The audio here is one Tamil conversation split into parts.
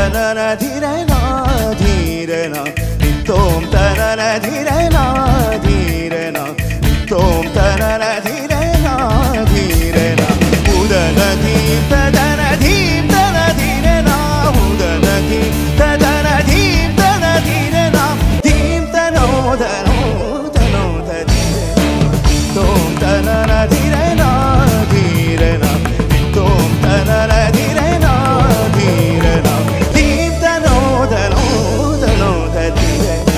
தனன திரனா தீரனா தித்தோம் தனன திரனா தீரனா தித்தோம் தனன திரனா தீரனா உதன தீம் ததன தீம் தன தீரனா உதன தீம் ததன தீம் தன தீரனா தீம் தனோ தனோ தனோ தீரனா தோம் தனன திரனா தீரனா தோம் தனன திரனா தீரனா தீம் தனோ தனோ தனோ தீரனா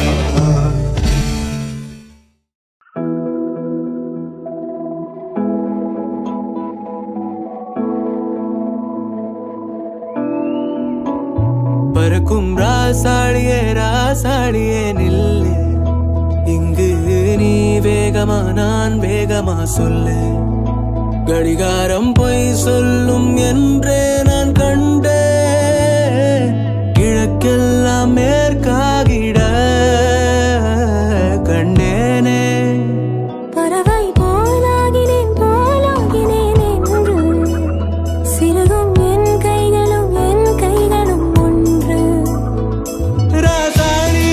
பறக்கும் ராசாளியே ராசாளியே நில்லு இங்கு நீ வேகமா நான் வேகமா சொல்லு கடிகாரம் பொய் சொல்லும் என்றே நான் கண்டே கிழக்கெல்லாம் மேற்காகிட கண்டேனே பறவை போலாகினேன் போலாகினேன் என்று சிறுகும் என் கைகளும் என் கைகளும் ஒன்று ராசாளி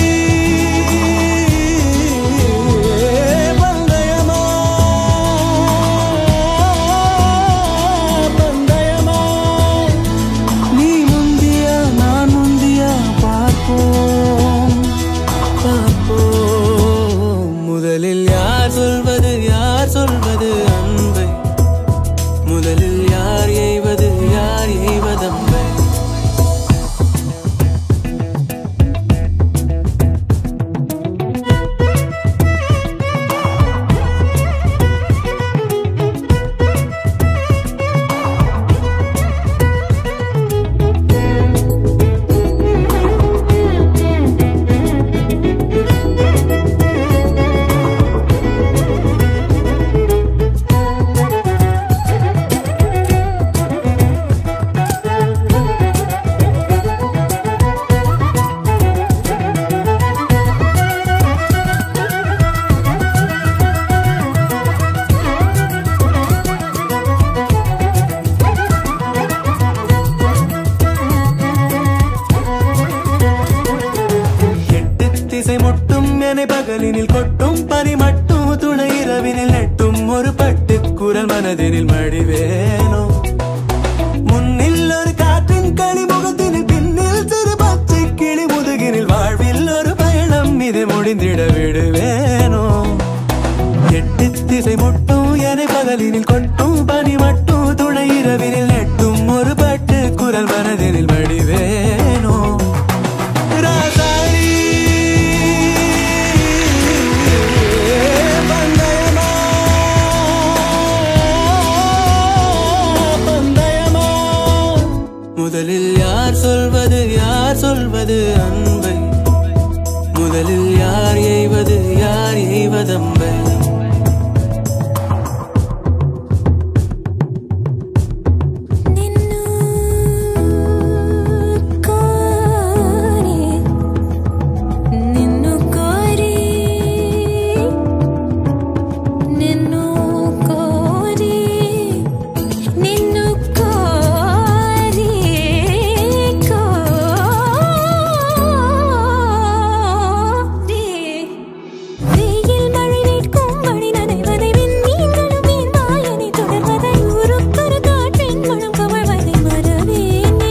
பந்தயமா பந்தயமா நீ முந்தியா நான் முந்தியா பார்ப்போம் பார்ப்போம் முதலில் யார் சொல்வது யார் சொல்வது அன்பை முதலில் யார் எய்வது யார் எய்வதம்பை எட்டு திசை முட்டும் என பகலினில் கொட்டும் பனி மட்டும் துணை இரவினில் நெட்டும் ஒரு பட்டு குரல் மனதினில் மடிவேனோ முன்னில் ஒரு காற்றின் களி முகத்தினில் பின்னில் சிறு பச்சை கிளி முதுகினில் வாழ்வில் ஒரு பயணம் இது முடிந்திட விடுவேனோ எட்டு திசை முட்டும் என பகலினில் கொட்டும் பனி மட்டும் துணை இரவினில் நெட்டும் ஒரு பட்டு குரல் மனதினில் மடிவேனோ ராசாளி பந்தயமா பந்தயமா முதலில் யார் சொல்வது யார் சொல்வது அன்பை முதலில் யார் எய்வது யார் எய்வதம்பை நின்னு கோரி நின்னு கோரி నిన్ను కోరి నిన్ను కోరి కోరి வெயில் மழை வேட்கும் மழை நனைவதை விண்மீன்களும் என் மாயனை தொடர்வதை உருக்கொரு காற்றின் மனம் கமழ்வதை மறவேனே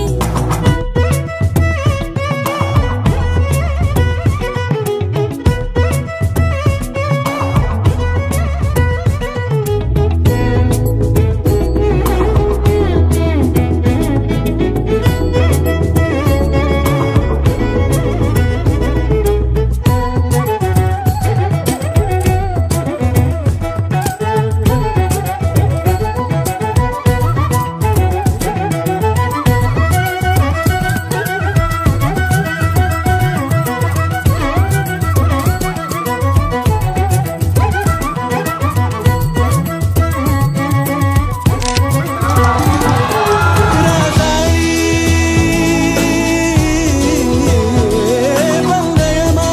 பந்தயமா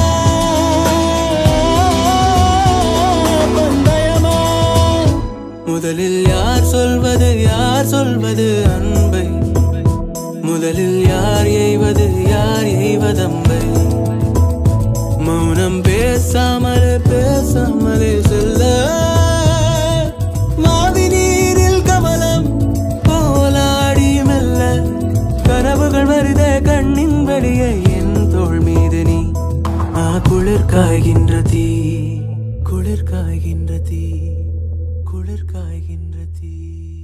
பந்தயமா முதலில் யார் சொல்வது யார் சொல்வது அன்பை முதலில் காய்கின்ற தீ குளிர் காய்கின்ற தீ